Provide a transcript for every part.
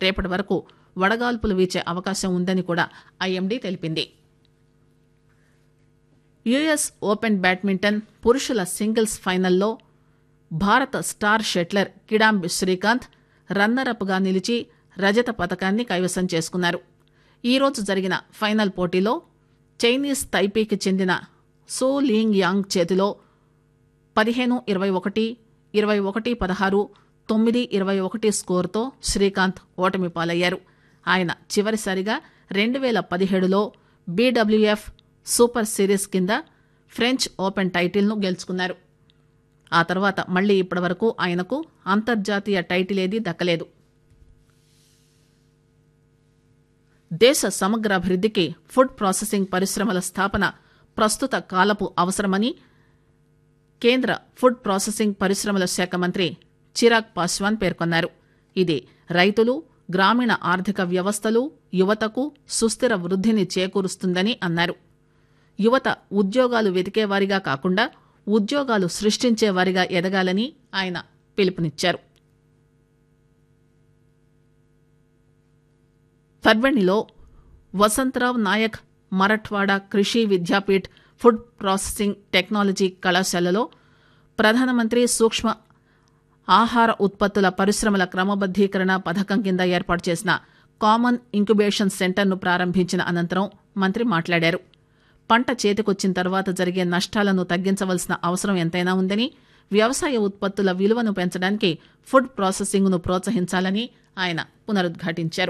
రేపటి వరకు వడగాల్పులు వీచే అవకాశం ఉందని కూడా ఐఎండీ తెలిపింది యుఎస్ ఓపెన్ బ్యాడ్మింటన్ పురుషుల సింగిల్స్ ఫైనల్లో భారత స్టార్ షెట్లర్ కిడాంబి శ్రీకాంత్ రన్నరప్గా నిలిచి రజత పథకాన్ని కైవసం చేసుకున్నారు ఈరోజు జరిగిన ఫైనల్ పోటీలో చైనీస్ తైపీకి చెందిన సో లింగ్ యాంగ్ చేతిలో పదిహేను ఇరవై ఒకటి ఇరవై ఒకటి పదహారు తొమ్మిది ఇరవై ఒకటి స్కోరుతో శ్రీకాంత్ ఓటమి పాలయ్యారు ఆయన చివరిసారిగా రెండు వేల పదిహేడులో బీడబ్ల్యూఎఫ్ సూపర్ సిరీస్ కింద ఫ్రెంచ్ ఓపెన్ టైటిల్ను గెలుచుకున్నారు ఆ తర్వాత మళ్లీ ఇప్పటివరకు ఆయనకు అంతర్జాతీయ టైటిల్ ఏదీ దక్కలేదు దేశ సమగ్ర అభివృద్ధికి ఫుడ్ ప్రాసెసింగ్ పరిశ్రమల స్థాపన ప్రస్తుత కాలపు అవసరమని కేంద్ర ఫుడ్ ప్రాసెసింగ్ పరిశ్రమల శాఖ మంత్రి చిరాగ్ పాస్వాన్ పేర్కొన్నారు ఇది రైతులు గ్రామీణ ఆర్థిక వ్యవస్థలు యువతకు సుస్థిర వృద్ధిని చేకూరుస్తుందని అన్నారు యువత ఉద్యోగాలు వెతికేవారిగా కాకుండా ఉద్యోగాలు సృష్టించేవారిగా ఎదగాలని ఆయన పిలుపునిచ్చారు పర్వణిలో వసంతరావ్ నాయక్ మరఠ్వాడా కృషి విద్యాపీఠ్ ఫుడ్ ప్రాసెసింగ్ టెక్నాలజీ కళాశాలలో ప్రధానమంత్రి సూక్ష్మ ఆహార ఉత్పత్తుల పరిశ్రమల క్రమబద్దీకరణ పథకం కింద ఏర్పాటు చేసిన కామన్ ఇంక్యుబేషన్ సెంటర్ను ప్రారంభించిన అనంతరం మంత్రి మాట్లాడారు పంట చేతికొచ్చిన తర్వాత జరిగే నష్టాలను తగ్గించవలసిన అవసరం ఎంతైనా ఉందని వ్యవసాయ ఉత్పత్తుల విలువను పెంచడానికి ఫుడ్ ప్రాసెసింగ్ను ప్రోత్సహించాలని ఆయన పునరుద్ఘాటించారు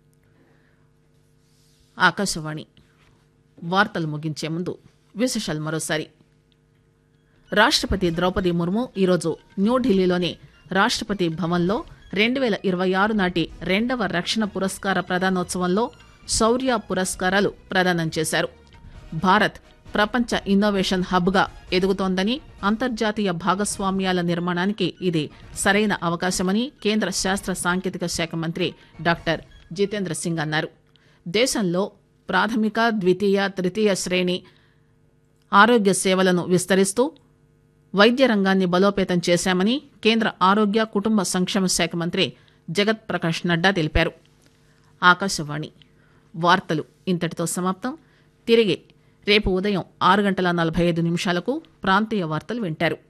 ఆకాశవాణి వార్తలు ముగించే ముందు విశేషాలు మరోసారి రాష్ట్రపతి ద్రౌపది ముర్ము ఈరోజు న్యూఢిల్లీలోని రాష్ట్రపతి భవన్లో రెండు వేల ఇరవై ఆరు నాటి రెండవ రక్షణ పురస్కార ప్రదానోత్సవంలో శౌర్య పురస్కారాలు ప్రదానం చేశారు భారత్ ప్రపంచ ఇన్నోవేషన్ హబ్గా ఎదుగుతోందని అంతర్జాతీయ భాగస్వామ్యాల నిర్మాణానికి ఇది సరైన అవకాశమని కేంద్ర శాస్త్ర సాంకేతిక శాఖ మంత్రి డాక్టర్ జితేంద్ర సింగ్ అన్నారు దేశంలో ప్రాథమిక ద్వితీయ తృతీయ శ్రేణి ఆరోగ్య సేవలను విస్తరిస్తూ వైద్య రంగాన్ని బలోపేతం చేశామని కేంద్ర ఆరోగ్య కుటుంబ సంక్షేమ శాఖ మంత్రి జగత్ ప్రకాష్ నడ్డా తెలిపారు ఆకాశవాణి వార్తలు ఇంతటితో సమాప్తం తిరిగి రేపు ఉదయం ఆరు గంటల నలభై ఐదు నిమిషాలకు ప్రాంతీయ వార్తలు వింటారు